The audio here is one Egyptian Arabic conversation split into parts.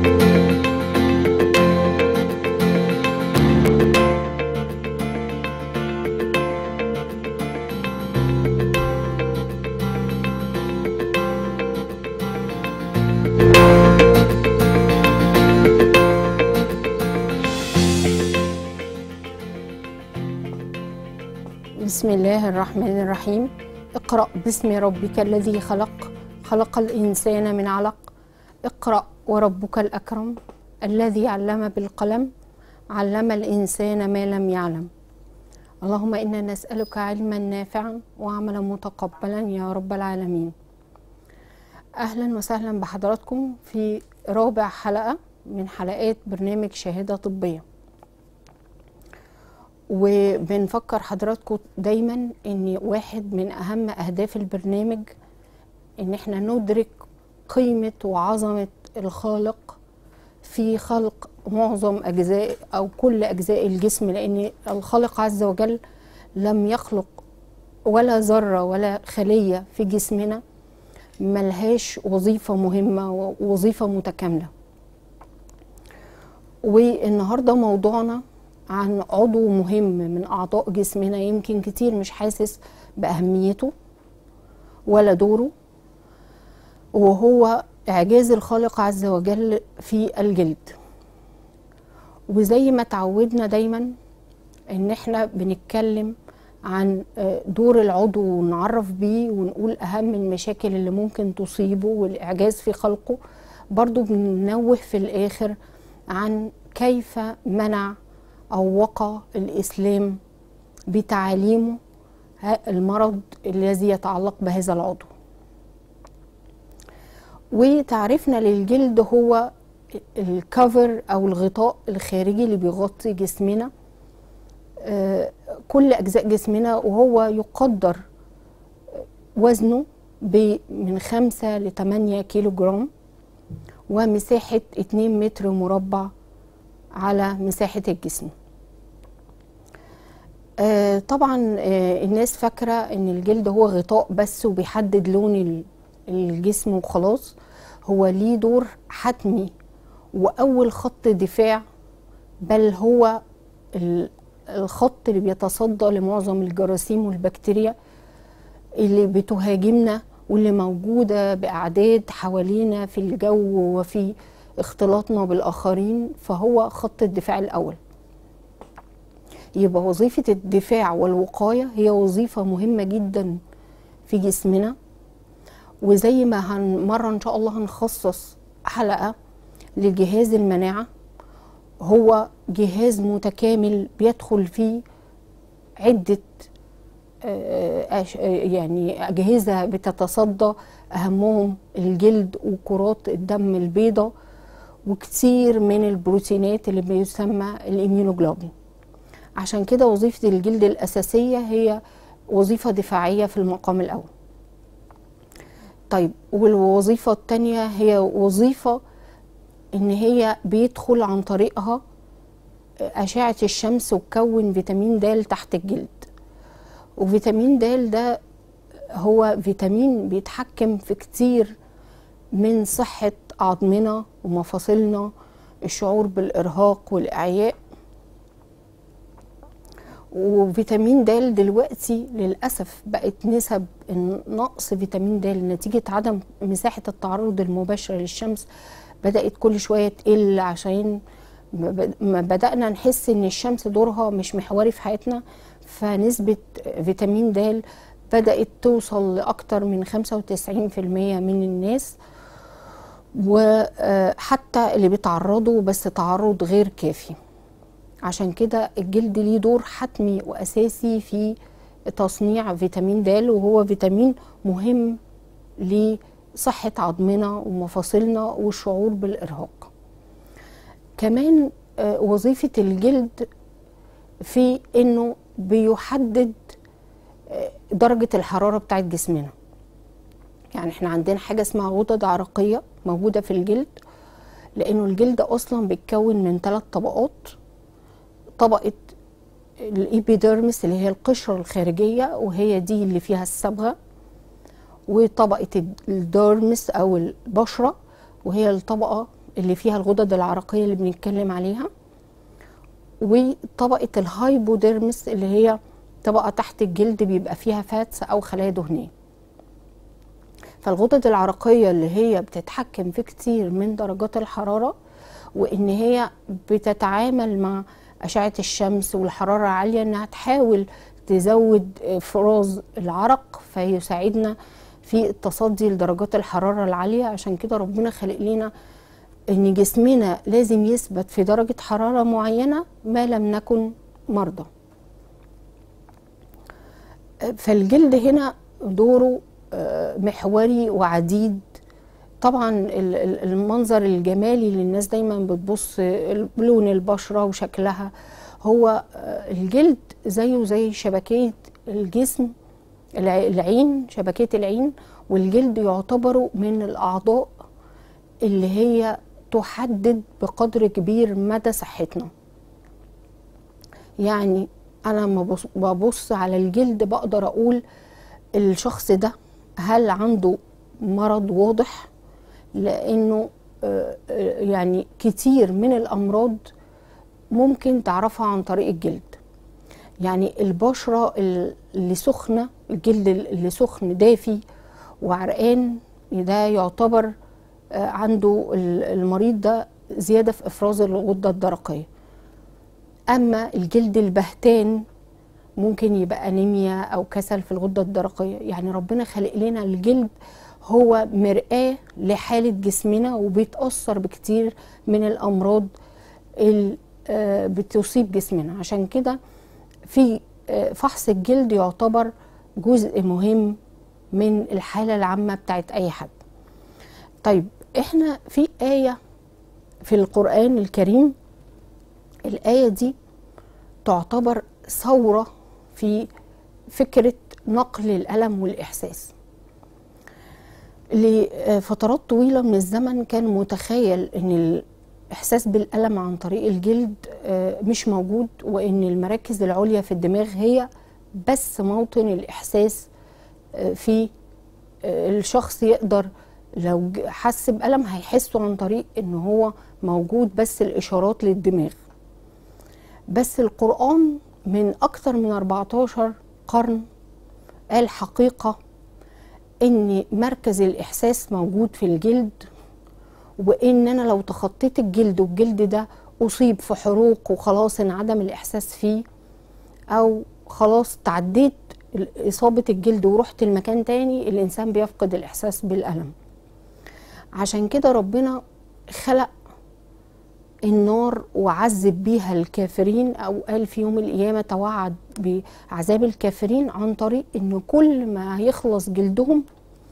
بسم الله الرحمن الرحيم اقرأ باسم ربك الذي خلق خلق الإنسان من علق اقرأ وربك الأكرم الذي علم بالقلم علم الإنسان ما لم يعلم اللهم إنا نسألك علما نافعا وعملا متقبلا يا رب العالمين أهلا وسهلا بحضراتكم في رابع حلقة من حلقات برنامج شهادة طبية وبنفكر حضراتكم دايما ان واحد من اهم اهداف البرنامج ان احنا ندرك قيمة وعظمة الخالق في خلق معظم اجزاء او كل اجزاء الجسم لان الخالق عز وجل لم يخلق ولا ذرة ولا خلية في جسمنا ملهاش وظيفة مهمة ووظيفة متكاملة والنهاردة موضوعنا عن عضو مهم من أعضاء جسمنا يمكن كتير مش حاسس بأهميته ولا دوره وهو إعجاز الخالق عز وجل في الجلد وزي ما تعودنا دايما إن إحنا بنتكلم عن دور العضو ونعرف بيه ونقول أهم المشاكل اللي ممكن تصيبه والإعجاز في خلقه برضو بننوه في الآخر عن كيف منع أو وقى الإسلام بتعاليمه المرض الذي يتعلق بهذا العضو وتعريفنا للجلد هو الكفر أو الغطاء الخارجي اللي بيغطي جسمنا كل أجزاء جسمنا وهو يقدر وزنه من خمسة لتمانية كيلو جرام ومساحة اتنين متر مربع على مساحة الجسم آه طبعا آه الناس فاكرة ان الجلد هو غطاء بس وبيحدد لون الجسم وخلاص هو ليه دور حتمي واول خط دفاع بل هو الخط اللي بيتصدى لمعظم الجراثيم والبكتيريا اللي بتهاجمنا واللي موجودة بأعداد حوالينا في الجو وفي اختلاطنا بالآخرين فهو خط الدفاع الأول يبقى وظيفة الدفاع والوقاية هي وظيفة مهمة جدا في جسمنا وزي ما هن مرة إن شاء الله هنخصص حلقة لجهاز المناعة هو جهاز متكامل بيدخل فيه عدة يعني أجهزة بتتصدى أهمهم الجلد وكرات الدم البيضاء وكتير من البروتينات اللي بيسمى الاميونوجلوبين عشان كده وظيفة الجلد الأساسية هي وظيفة دفاعية في المقام الأول طيب والوظيفة التانية هي وظيفة إن هي بيدخل عن طريقها أشعة الشمس وتكون فيتامين د تحت الجلد وفيتامين د ده هو فيتامين بيتحكم في كتير من صحة عظمنا ومفاصلنا الشعور بالإرهاق والإعياء وفيتامين د دلوقتي للأسف بقت نسب نقص فيتامين د نتيجة عدم مساحة التعرض المباشر للشمس بدأت كل شوية تقل عشان ما بدأنا نحس إن الشمس دورها مش محوري في حياتنا فنسبة فيتامين د بدأت توصل لأكتر من 95% من الناس وحتى اللي بيتعرضوا بس تعرض غير كافي عشان كده الجلد ليه دور حتمي وأساسي في تصنيع فيتامين د وهو فيتامين مهم لصحة عظمنا ومفاصلنا والشعور بالإرهاق كمان وظيفة الجلد في انه بيحدد درجة الحرارة بتاعت جسمنا يعني احنا عندنا حاجة اسمها غدد عرقية موجودة في الجلد لانه الجلد اصلا بيتكون من ثلاث طبقات طبقة الإيبيديرمس اللي هي القشرة الخارجية وهي دي اللي فيها الصبغة وطبقة الديرمس أو البشرة وهي الطبقة اللي فيها الغدد العرقيه اللي بنتكلم عليها وطبقه الهايبوديرمس اللي هي طبقه تحت الجلد بيبقى فيها فاتس او خلايا دهنيه فالغدد العرقيه اللي هي بتتحكم في كتير من درجات الحراره وان هي بتتعامل مع اشعه الشمس والحراره العاليه انها تحاول تزود افراز العرق فيساعدنا في التصدي لدرجات الحراره العاليه عشان كده ربنا خلق لنا ان جسمنا لازم يثبت في درجه حراره معينه ما لم نكن مرضى فالجلد هنا دوره آه، محوري وعديد طبعا ال- ال- المنظر الجمالي اللي الناس دايما بتبص لون البشره وشكلها هو آه، الجلد زيه زي شبكيه الجسم الع- العين شبكيه العين والجلد يعتبروا من الاعضاء اللي هي تحدد بقدر كبير مدى صحتنا يعني انا لما ببص- ببص على الجلد بقدر اقول الشخص ده هل عنده مرض واضح لانه آه، آه، يعني كتير من الامراض ممكن تعرفها عن طريق الجلد يعني البشره اللي سخنه الجلد اللي سخن دافي وعرقان ده يعتبر آه، عنده ال- المريض ده زياده في افراز الغده الدرقيه اما الجلد البهتان ممكن يبقى انيميا او كسل في الغده الدرقيه يعني ربنا خلق لنا الجلد هو مرآة لحالة جسمنا وبيتأثر بكتير من الأمراض اللي آه، بتصيب جسمنا عشان كده في آه، فحص الجلد يعتبر جزء مهم من الحالة العامة بتاعت أي حد طيب احنا في آية في القرآن الكريم الآية دي تعتبر ثورة في فكرة نقل الألم والإحساس لفترات طويلة من الزمن كان متخيل أن الإحساس بالألم عن طريق الجلد آه، مش موجود وأن المراكز العليا في الدماغ هي بس موطن الإحساس آه، في آه، الشخص يقدر لو ج- حس بألم هيحسه عن طريق أن هو موجود بس الإشارات للدماغ بس القرآن من أكثر من 14 قرن قال حقيقة إن مركز الإحساس موجود في الجلد وإن أنا لو تخطيت الجلد والجلد ده أصيب في حروق وخلاص انعدم الإحساس فيه أو خلاص تعديت إصابة الجلد ورحت المكان تاني الإنسان بيفقد الإحساس بالألم عشان كده ربنا خلق النار وعذب بيها الكافرين او قال في يوم القيامه توعد بعذاب الكافرين عن طريق ان كل ما هيخلص جلدهم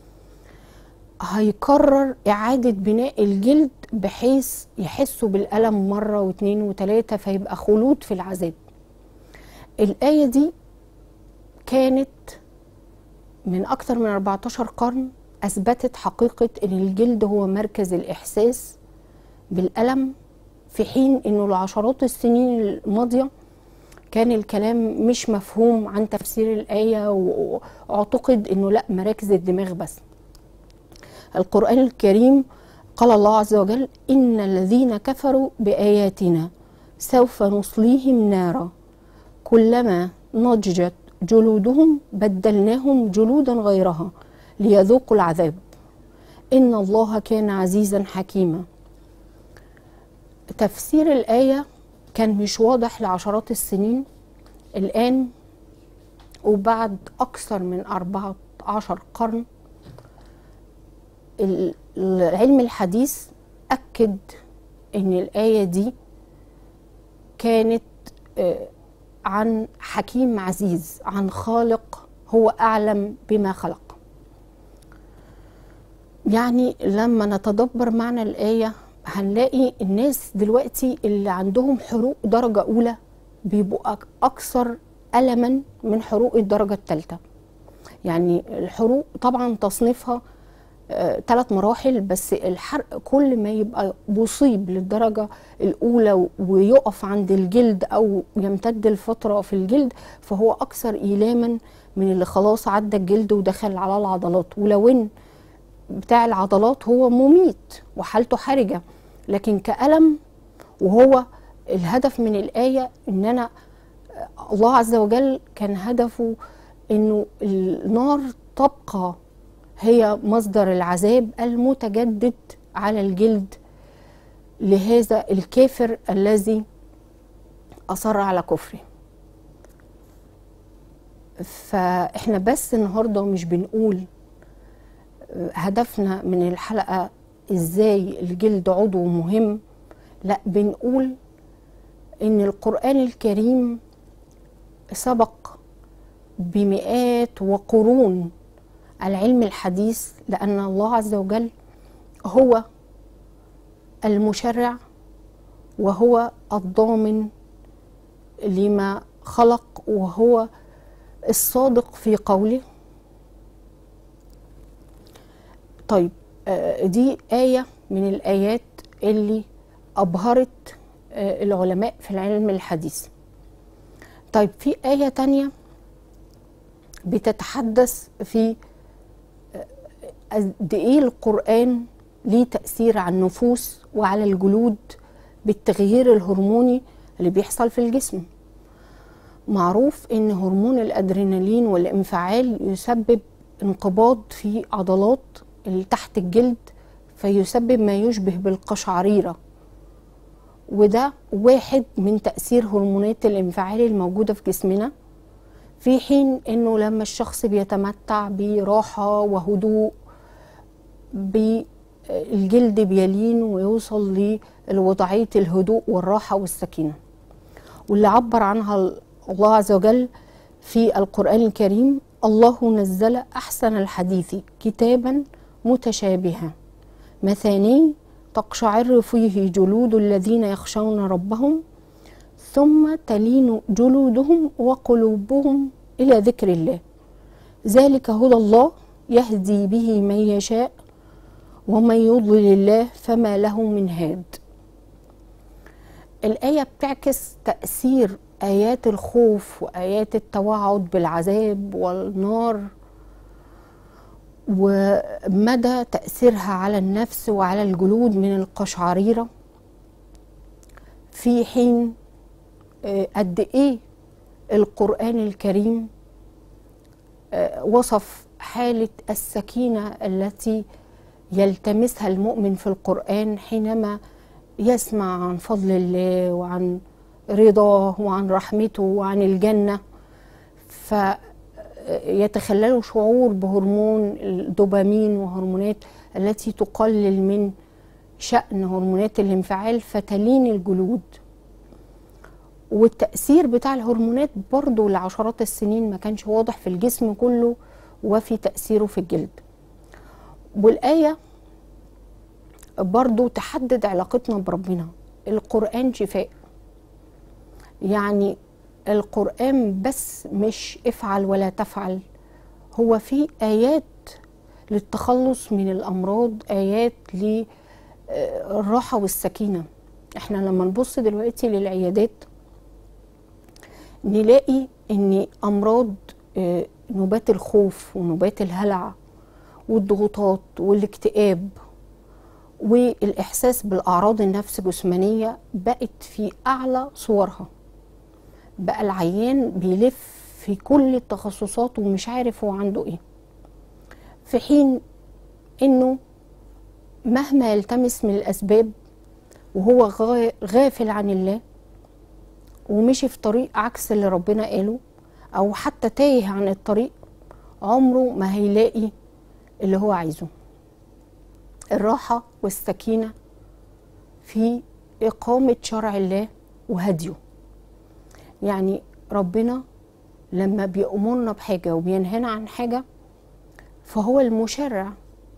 هيكرر اعاده بناء الجلد بحيث يحسوا بالالم مره واثنين وثلاثه فيبقى خلود في العذاب الايه دي كانت من اكثر من 14 قرن اثبتت حقيقه ان الجلد هو مركز الاحساس بالالم في حين انه لعشرات السنين الماضيه كان الكلام مش مفهوم عن تفسير الايه واعتقد انه لا مراكز الدماغ بس القران الكريم قال الله عز وجل ان الذين كفروا باياتنا سوف نصليهم نارا كلما نضجت جلودهم بدلناهم جلودا غيرها ليذوقوا العذاب ان الله كان عزيزا حكيما تفسير الآية كان مش واضح لعشرات السنين الآن وبعد أكثر من أربعة عشر قرن ال- العلم الحديث أكد أن الآية دي كانت آه، عن حكيم عزيز عن خالق هو أعلم بما خلق يعني لما نتدبر معنى الآية هنلاقي الناس دلوقتي اللي عندهم حروق درجة أولى بيبقوا أك- أكثر ألما من حروق الدرجة الثالثة يعني الحروق طبعا تصنيفها ثلاث مراحل بس الحرق كل ما يبقى مصيب للدرجة الأولى و- ويقف عند الجلد أو يمتد الفترة في الجلد فهو أكثر إيلاما من اللي خلاص عدى الجلد ودخل على العضلات ولو إن بتاع العضلات هو مميت وحالته حرجة لكن كألم وهو الهدف من الآية إن أنا الله عز وجل كان هدفه إنه النار تبقى هي مصدر العذاب المتجدد على الجلد لهذا الكافر الذي أصر على كفره فإحنا بس النهاردة مش بنقول هدفنا من الحلقة إزاي الجلد عضو مهم لا بنقول إن القرآن الكريم سبق بمئات وقرون العلم الحديث لأن الله عز وجل هو المشرع وهو الضامن لما خلق وهو الصادق في قوله طيب دي آية من الآيات اللي أبهرت العلماء في العلم الحديث طيب في آية تانية بتتحدث في قد ايه القرآن ليه تأثير على النفوس وعلى الجلود بالتغيير الهرموني اللي بيحصل في الجسم معروف ان هرمون الادرينالين والانفعال يسبب انقباض في عضلات اللي تحت الجلد فيسبب ما يشبه بالقشعريرة وده واحد من تأثير هرمونات الانفعال الموجودة في جسمنا في حين انه لما الشخص بيتمتع براحة وهدوء بالجلد بيلين ويوصل لوضعية الهدوء والراحة والسكينة واللي عبر عنها الله عز وجل في القرآن الكريم الله نزل أحسن الحديث كتابا متشابها مثاني تقشعر فيه جلود الذين يخشون ربهم ثم تلين جلودهم وقلوبهم إلى ذكر الله ذلك هدى الله يهدي به من يشاء ومن يضلل الله فما له من هاد الآية بتعكس تأثير آيات الخوف وآيات التوعد بالعذاب والنار ومدى تأثيرها على النفس وعلى الجلود من القشعريرة في حين قد إيه القرآن الكريم وصف حالة السكينة التي يلتمسها المؤمن في القرآن حينما يسمع عن فضل الله وعن رضاه وعن رحمته وعن الجنة فيتخلله شعور بهرمون الدوبامين وهرمونات التي تقلل من شأن هرمونات الانفعال فتلين الجلود والتأثير بتاع الهرمونات برضو لعشرات السنين ما كانش واضح في الجسم كله وفي تأثيره في الجلد والآية برضو تحدد علاقتنا بربنا القرآن شفاء يعني القرآن بس مش افعل ولا تفعل هو في آيات للتخلص من الأمراض آيات للراحة والسكينة احنا لما نبص دلوقتي للعيادات نلاقي ان أمراض نوبات الخوف ونوبات الهلع والضغوطات والاكتئاب والإحساس بالأعراض النفس الجسمانية بقت في أعلى صورها بقى العيان بيلف في كل التخصصات ومش عارف هو عنده ايه في حين انه مهما يلتمس من الاسباب وهو غافل عن الله ومشي في طريق عكس اللي ربنا قاله او حتى تايه عن الطريق عمره ما هيلاقي اللي هو عايزه الراحة والسكينة في إقامة شرع الله وهديه يعني ربنا لما بيأمرنا بحاجة وبينهانا عن حاجة فهو المشرع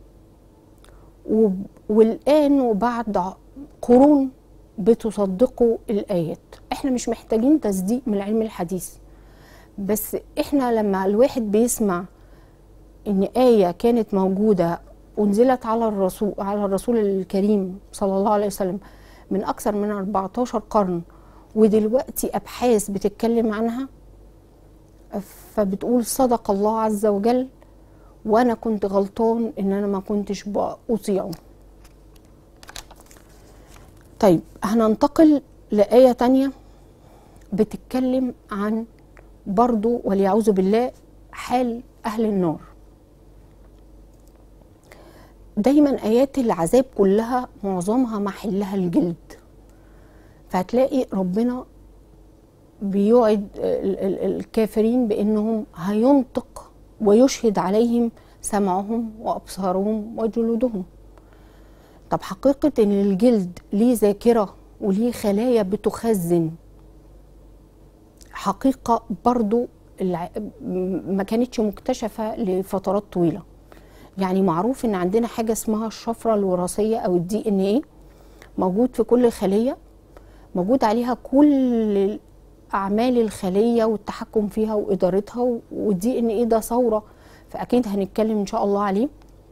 والآن وبعد قرون بتصدقوا الآيات احنا مش محتاجين تصديق من العلم الحديث بس احنا لما الواحد بيسمع ان آية كانت موجودة أنزلت على الرسول على الرسول الكريم صلى الله عليه وسلم من أكثر من 14 قرن ودلوقتي أبحاث بتتكلم عنها فبتقول صدق الله عز وجل وأنا كنت غلطان إن أنا ما كنتش بأطيعه طيب هننتقل لآية تانية بتتكلم عن برضو واليعوذ بالله حال أهل النار دايما آيات العذاب كلها معظمها محلها الجلد فهتلاقي ربنا بيوعد ال- ال- الكافرين بأنهم هينطق ويشهد عليهم سمعهم وأبصارهم وجلودهم طب حقيقة ان الجلد ليه ذاكرة وليه خلايا بتخزن حقيقة برضو الع- ما كانتش مكتشفة لفترات طويلة يعني معروف ان عندنا حاجة اسمها الشفرة الوراثية او الدي ان ايه موجود في كل خلية موجود عليها كل اعمال الخلية والتحكم فيها وادارتها والدي ان ايه ده ثورة فاكيد هنتكلم ان شاء الله عليه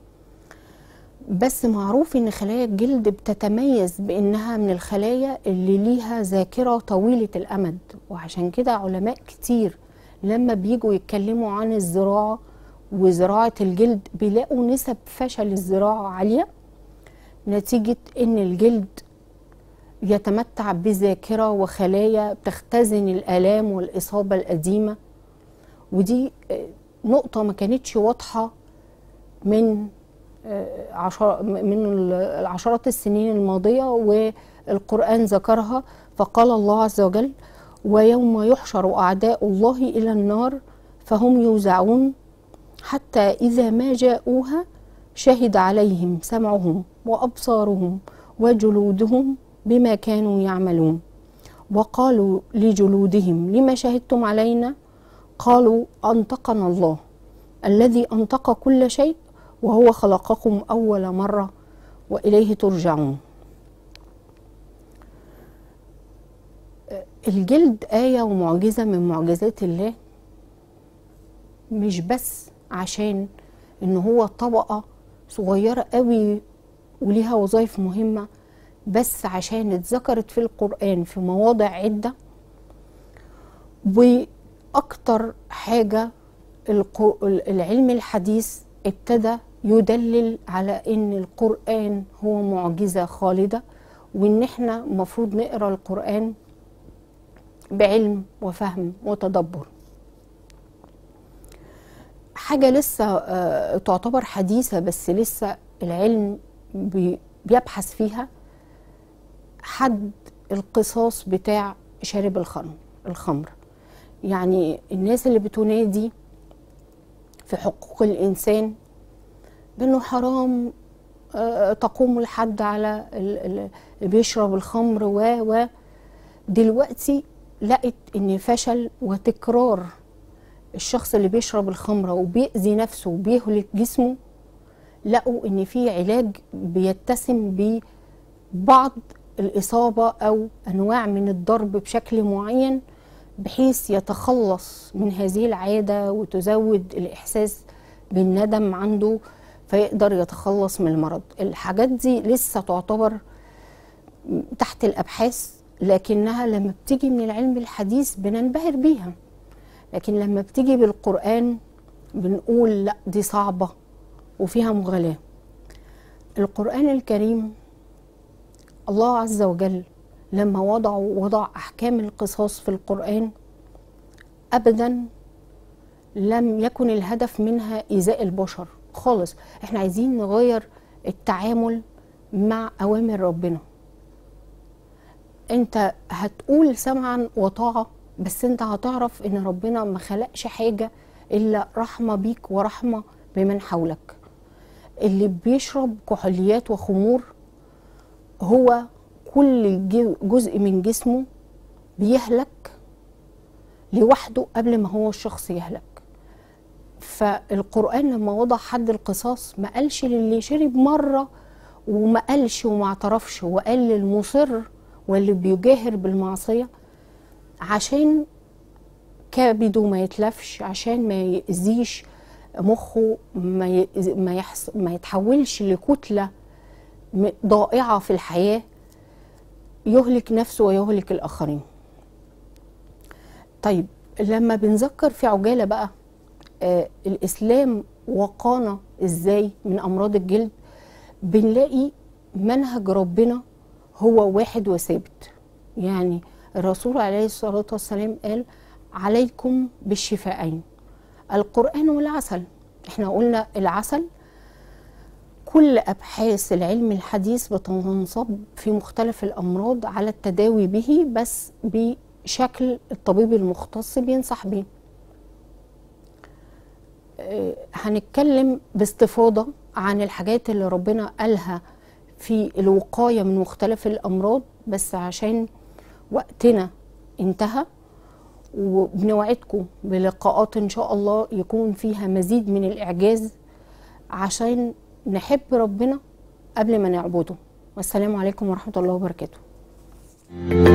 بس معروف ان خلايا الجلد بتتميز بانها من الخلايا اللي ليها ذاكره طويله الامد وعشان كده علماء كتير لما بيجوا يتكلموا عن الزراعه وزراعه الجلد بيلاقوا نسب فشل الزراعه عاليه نتيجه ان الجلد يتمتع بذاكره وخلايا بتختزن الالام والاصابه القديمه ودي آه، نقطه ما كانتش واضحه من عشر من العشرات السنين الماضية والقرآن ذكرها فقال الله عز وجل ويوم يحشر أعداء الله إلى النار فهم يوزعون حتى إذا ما جاءوها شهد عليهم سمعهم وأبصارهم وجلودهم بما كانوا يعملون وقالوا لجلودهم لما شهدتم علينا قالوا أنطقنا الله الذي أنطق كل شيء وهو خلقكم أول مرة وإليه ترجعون الجلد آية ومعجزة من معجزات الله مش بس عشان إن هو طبقة صغيرة قوي وليها وظائف مهمة بس عشان اتذكرت في القرآن في مواضع عدة وأكتر حاجة الق- العلم الحديث ابتدى يدلل على ان القرآن هو معجزة خالدة وان احنا المفروض نقرا القرآن بعلم وفهم وتدبر حاجة لسه آه، تعتبر حديثة بس لسه العلم بي- بيبحث فيها حد القصاص بتاع شارب الخمر الخمر يعني الناس اللي بتنادي في حقوق الإنسان بأنه حرام آه، تقوم الحد على ال- ال- اللي بيشرب الخمر و و دلوقتي لقت ان فشل وتكرار الشخص اللي بيشرب الخمرة وبيأذي نفسه وبيهلك جسمه لقوا ان في علاج بيتسم ببعض الإصابة أو أنواع من الضرب بشكل معين بحيث يتخلص من هذه العادة وتزود الإحساس بالندم عنده فيقدر يتخلص من المرض الحاجات دي لسه تعتبر تحت الأبحاث لكنها لما بتيجي من العلم الحديث بننبهر بيها لكن لما بتيجي بالقرآن بنقول لا دي صعبة وفيها مغالاة القرآن الكريم الله عز وجل لما وضع وضع أحكام القصاص في القرآن أبدا لم يكن الهدف منها إيذاء البشر خالص احنا عايزين نغير التعامل مع أوامر ربنا انت هتقول سمعا وطاعة بس انت هتعرف ان ربنا ما خلقش حاجة الا رحمة بيك ورحمة بمن حولك اللي بيشرب كحوليات وخمور هو كل جو- جزء من جسمه بيهلك لوحده قبل ما هو الشخص يهلك فالقرآن لما وضع حد القصاص ما قالش للي شرب مرة وما قالش وما اعترفش وقال للمصر واللي بيجاهر بالمعصية عشان كبده ما يتلفش عشان ما يأذيش مخه ما ي- ما, يحص ما يتحولش لكتلة م- ضائعة في الحياة يهلك نفسه ويهلك الآخرين طيب لما بنذكر في عجالة بقى آه الإسلام وقانا إزاي من أمراض الجلد بنلاقي منهج ربنا هو واحد وثابت يعني الرسول عليه الصلاة والسلام قال عليكم بالشفاءين القرآن والعسل احنا قلنا العسل كل أبحاث العلم الحديث بتنصب في مختلف الأمراض على التداوي به بس بشكل الطبيب المختص بينصح بيه آه، هنتكلم باستفاضة عن الحاجات اللي ربنا قالها في الوقاية من مختلف الأمراض بس عشان وقتنا انتهى وبنوعدكم بلقاءات إن شاء الله يكون فيها مزيد من الإعجاز عشان نحب ربنا قبل ما نعبده والسلام عليكم ورحمة الله وبركاته